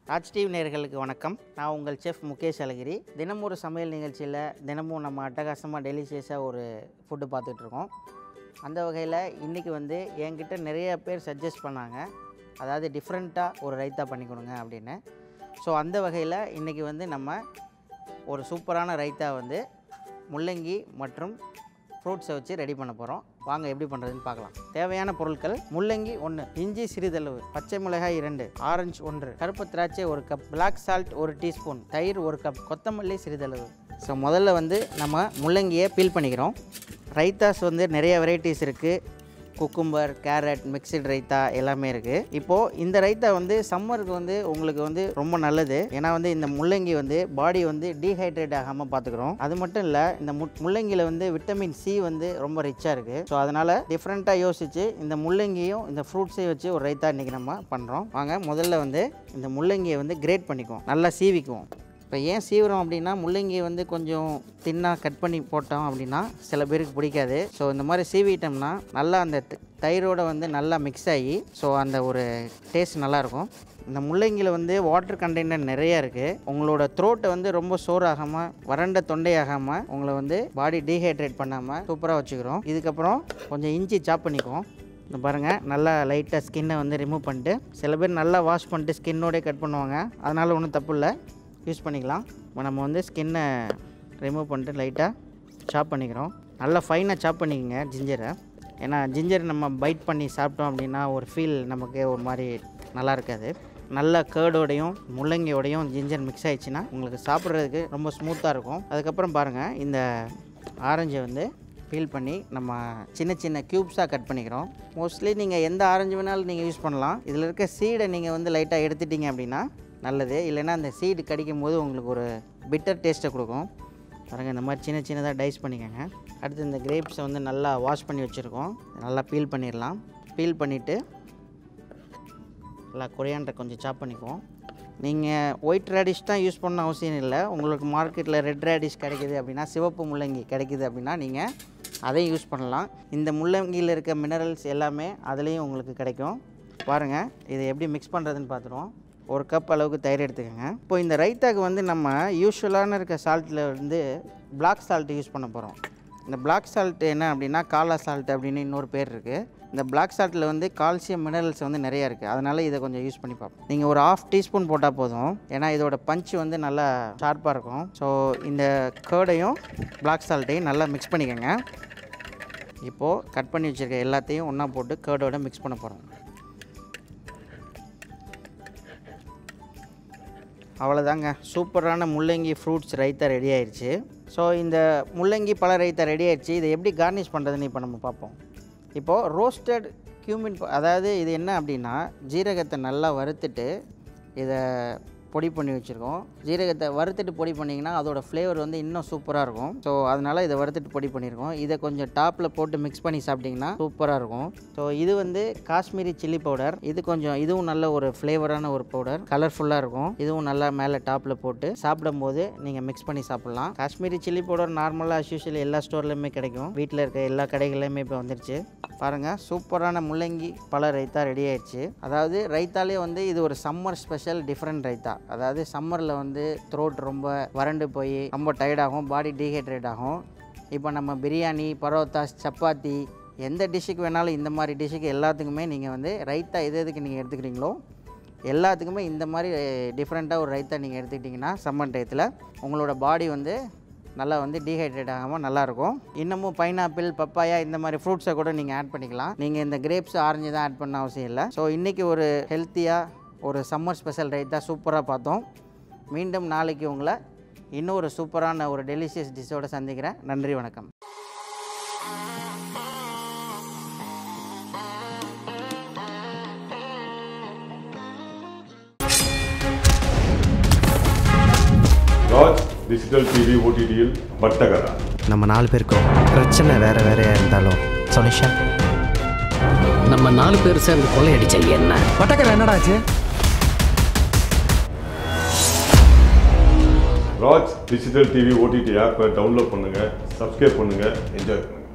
Raj TV நேயர்களுக்கு வணக்கம் நான் உங்கள் செஃப் முகேஷ் அழகிரி தினமும் ஒரு சமையல் நிகழ்ச்சியில் தினமும் நம்ம அட்டகாசமாக டெலிஷியஸாக ஒரு ஃபுட்டு பார்த்துட்ருக்கோம் அந்த வகையில் இன்றைக்கி வந்து என்கிட்ட நிறைய பேர் சஜஸ்ட் பண்ணாங்க அதாவது டிஃப்ரெண்ட்டாக ஒரு ரைத்தா பண்ணி கொடுங்க அப்படின்னு ஸோ அந்த வகையில் இன்றைக்கி வந்து நம்ம ஒரு சூப்பரான ரைத்தா வந்து முள்ளங்கி மற்றும் ஃப்ரூட்ஸை வச்சு ரெடி பண்ண போகிறோம் வாங்க எப்படி பண்ணுறதுன்னு பார்க்கலாம் தேவையான பொருட்கள் முள்ளங்கி ஒன்று இஞ்சி சிறிதளவு பச்சை மிளகாய் இரண்டு ஆரஞ்சு ஒன்று கருப்பு திராட்சை ஒரு கப் பிளாக் சால்ட் ஒரு டீஸ்பூன் தயிர் ஒரு கப் கொத்தமல்லி சிறிதளவு ஸோ முதல்ல வந்து நம்ம முள்ளங்கியை பீல் பண்ணிக்கிறோம் ரைத்தாஸ் வந்து நிறைய வெரைட்டிஸ் இருக்குது குக்கும்பர் கேரட் மிக்சட் ரைத்தா எல்லாமே இருக்குது இப்போது இந்த ரைத்தா வந்து சம்மருக்கு வந்து உங்களுக்கு வந்து ரொம்ப நல்லது ஏன்னா வந்து இந்த முள்ளங்கி வந்து பாடி வந்து டீஹைட்ரேட் ஆகாமல் பார்த்துக்கிறோம் அது மட்டும் இல்லை இந்த மு முள்ளங்கியில் வந்து விட்டமின் சி வந்து ரொம்ப ரிச்சாக இருக்குது ஸோ அதனால் டிஃப்ரெண்ட்டாக யோசித்து இந்த முள்ளங்கியும் இந்த ஃப்ரூட்ஸையும் வச்சு ஒரு ரைத்தா இன்றைக்கி நம்ம பண்ணுறோம் வாங்க முதல்ல வந்து இந்த முள்ளங்கியை வந்து கிரேட் பண்ணிக்குவோம் நல்லா சீவிக்குவோம் இப்போ ஏன் சீவிரம் அப்படின்னா முள்ளங்கி வந்து கொஞ்சம் தின்னாக கட் பண்ணி போட்டோம் அப்படின்னா சில பேருக்கு பிடிக்காது ஸோ இந்த மாதிரி சீவிட்டோம்னா நல்லா அந்த த- தயிரோட வந்து நல்லா மிக்ஸ் ஆகி ஸோ அந்த ஒரு டேஸ்ட் நல்லாயிருக்கும் இந்த முள்ளங்கியில் வந்து வாட்டர் கண்டெய்னர் நிறைய இருக்குது உங்களோட த்ரோட்டை வந்து ரொம்ப சோர் ஆகாமல் வறண்ட தொண்டை ஆகாமல் உங்களை வந்து பாடி டீஹைட்ரேட் பண்ணாமல் சூப்பராக வச்சுக்கிறோம் இதுக்கப்புறம் கொஞ்சம் இஞ்சி சாப் பண்ணிக்குவோம் இந்த பாருங்கள் நல்லா லைட்டாக ஸ்கின்னை வந்து ரிமூவ் பண்ணிட்டு சில பேர் நல்லா வாஷ் பண்ணிட்டு ஸ்கின்னோடய கட் பண்ணுவாங்க அதனால் ஒன்றும் தப்பு இல்லை யூஸ் பண்ணிக்கலாம் இப்போ நம்ம வந்து ஸ்கின்னை ரிமூவ் பண்ணிட்டு லைட்டாக சாப் பண்ணிக்கிறோம் நல்லா ஃபைனாக சாப் பண்ணிக்கோங்க ஜிஞ்சரை ஏன்னா ஜிஞ்சர் நம்ம பைட் பண்ணி சாப்பிட்டோம் அப்படின்னா ஒரு ஃபீல் நமக்கு ஒரு மாதிரி நல்லா இருக்காது நல்ல கேர்டோடையும் முள்ளங்கியோடையும் ஜிஞ்சர் மிக்ஸ் ஆயிடுச்சுன்னா உங்களுக்கு சாப்பிட்றதுக்கு ரொம்ப ஸ்மூத்தாக இருக்கும் அதுக்கப்புறம் பாருங்கள் இந்த ஆரஞ்சை வந்து பீல் பண்ணி நம்ம சின்ன சின்ன க்யூப்ஸாக கட் பண்ணிக்கிறோம் மோஸ்ட்லி நீங்கள் எந்த ஆரஞ்சு வேணாலும் நீங்கள் யூஸ் பண்ணலாம் இதில் இருக்க சீடை நீங்கள் வந்து லைட்டாக எடுத்துட்டீங்க அப்படின்னா நல்லது இல்லைன்னா அந்த சீடு கடிக்கும் போது உங்களுக்கு ஒரு பிட்டர் டேஸ்ட்டை கொடுக்கும் பாருங்கள் இந்த மாதிரி சின்ன சின்னதாக டைஸ் பண்ணிக்கோங்க அடுத்து இந்த கிரேப்ஸை வந்து நல்லா வாஷ் பண்ணி வச்சுருக்கோம் நல்லா பீல் பண்ணிடலாம் பீல் பண்ணிவிட்டு நல்லா கொரியாண்டரை கொஞ்சம் சாப் பண்ணிக்குவோம் நீங்கள் ஒயிட் ரேடிஷ் தான் யூஸ் பண்ண அவசியம் இல்லை உங்களுக்கு மார்க்கெட்டில் ரெட் ரேடிஷ் கிடைக்குது அப்படின்னா சிவப்பு முள்ளங்கி கிடைக்குது அப்படின்னா நீங்கள் அதையும் யூஸ் பண்ணலாம் இந்த முள்ளங்கியில் இருக்க மினரல்ஸ் எல்லாமே அதுலேயும் உங்களுக்கு கிடைக்கும் பாருங்கள் இதை எப்படி மிக்ஸ் பண்ணுறதுன்னு பார்த்துருவோம் ஒரு கப் அளவுக்கு தயிர் எடுத்துக்கோங்க இப்போ இந்த ரைத்தாக்கு வந்து நம்ம யூஸ்வலான இருக்க சால்ட்டில் வந்து பிளாக் சால்ட் யூஸ் பண்ண போகிறோம் இந்த பிளாக் சால்ட் என்ன அப்படின்னா காலா சால்ட் அப்படின்னு இன்னொரு பேர் இருக்குது இந்த பிளாக் சால்ட்டில் வந்து கால்சியம் மினரல்ஸ் வந்து நிறையா இருக்குது அதனால் இதை கொஞ்சம் யூஸ் பண்ணி பார்ப்போம் நீங்கள் ஒரு ஆஃப் டீஸ்பூன் போட்டால் போதும் ஏன்னா இதோட பஞ்ச் வந்து நல்லா ஷார்ப்பாக இருக்கும் ஸோ இந்த கேர்டையும் பிளாக் சால்ட்டையும் நல்லா மிக்ஸ் பண்ணிக்கோங்க இப்போது கட் பண்ணி வச்சுருக்க எல்லாத்தையும் ஒன்றா போட்டு கேர்டோட மிக்ஸ் பண்ண போகிறோம் அவ்வளோதாங்க சூப்பரான முள்ளங்கி ஃப்ரூட்ஸ் ரைத்தா ரெடி ஆயிடுச்சு ஸோ இந்த முள்ளங்கி பழ ரைத்தா ரெடி ஆயிடுச்சு இதை எப்படி கார்னிஷ் பண்ணுறதுன்னு இப்போ நம்ம பார்ப்போம் இப்போது ரோஸ்டட் கியூமின் அதாவது இது என்ன அப்படின்னா ஜீரகத்தை நல்லா வறுத்துட்டு இதை பொடி பண்ணி வச்சுருக்கோம் ஜீரகத்தை வறுத்துட்டு பொடி பண்ணிங்கன்னா அதோட ஃப்ளேவர் வந்து இன்னும் சூப்பராக இருக்கும் ஸோ அதனால் இதை வறுத்துட்டு பொடி பண்ணியிருக்கோம் இதை கொஞ்சம் டாப்பில் போட்டு மிக்ஸ் பண்ணி சாப்பிட்டிங்கன்னா சூப்பராக இருக்கும் ஸோ இது வந்து காஷ்மீரி சில்லி பவுடர் இது கொஞ்சம் இதுவும் நல்ல ஒரு ஃப்ளேவரான ஒரு பவுடர் கலர்ஃபுல்லாக இருக்கும் இதுவும் நல்லா மேலே டாப்பில் போட்டு சாப்பிடும்போது நீங்கள் மிக்ஸ் பண்ணி சாப்பிட்லாம் காஷ்மீரி சில்லி பவுடர் நார்மலாக அஸ்யூஷுவல் எல்லா ஸ்டோர்லையுமே கிடைக்கும் வீட்டில் இருக்க எல்லா கடைகள்லையுமே இப்போ வந்துருச்சு பாருங்கள் சூப்பரான முள்ளங்கி பழ ரைத்தா ரெடி ஆயிடுச்சு அதாவது ரைத்தாலே வந்து இது ஒரு சம்மர் ஸ்பெஷல் டிஃப்ரெண்ட் ரைத்தா அதாவது சம்மரில் வந்து த்ரோட் ரொம்ப வறண்டு போய் ரொம்ப tired ஆகும் பாடி டீஹைட்ரேட் ஆகும் இப்போ நம்ம பிரியாணி பரோட்டாஸ் சப்பாத்தி எந்த டிஷ்ஷுக்கு வேணாலும் இந்த மாதிரி டிஷ்ஷுக்கு எல்லாத்துக்குமே நீங்கள் வந்து ரைத்தா எது எதுக்கு நீங்கள் எடுத்துக்கிறீங்களோ எல்லாத்துக்குமே இந்த மாதிரி டிஃப்ரெண்ட்டாக ஒரு ரைத்தா நீங்கள் எடுத்துக்கிட்டிங்கன்னா சம்மர் டயத்தில் உங்களோட பாடி வந்து நல்லா வந்து டீஹைட்ரேட் ஆகாமல் நல்லாயிருக்கும் இன்னமும் பைனாப்பிள் பப்பாயா இந்த மாதிரி ஃப்ரூட்ஸை கூட நீங்கள் ஆட் பண்ணிக்கலாம் நீங்கள் இந்த கிரேப்ஸ் ஆரஞ்சு தான் ஆட் பண்ண அவசியம் இல்லை ஸோ இன்றைக்கி ஒரு ஹெல்த்தியாக ஒரு சம்மர் ஸ்பெஷல் ரைத்தா சூப்பராக பார்த்தோம் மீண்டும் நாளைக்கு உங்களை இன்னொரு சூப்பரான ஒரு டெலிஷியஸ் டிஷ்ஷோட சந்திக்கிறேன் நன்றி வணக்கம் ராஜ் டிஜிட்டல் டிவி ஓடிடியில் வட்டகரா நம்ம நாலு பேருக்கும் பிரச்சனை வேற வேறையா இருந்தாலும் சொனிஷா நம்ம நாலு பேர் சேர்ந்து கொள்ளையடிச்ச என்ன வட்டக்கரை என்னடா ஆச்சு ராஜ் டிஜிட்டல் டிவி ஓடிடி ஆப்பை டவுன்லோட் பண்ணுங்க சப்ஸ்கிரைப் பண்ணுங்க என்ஜாய் பண்ணுங்க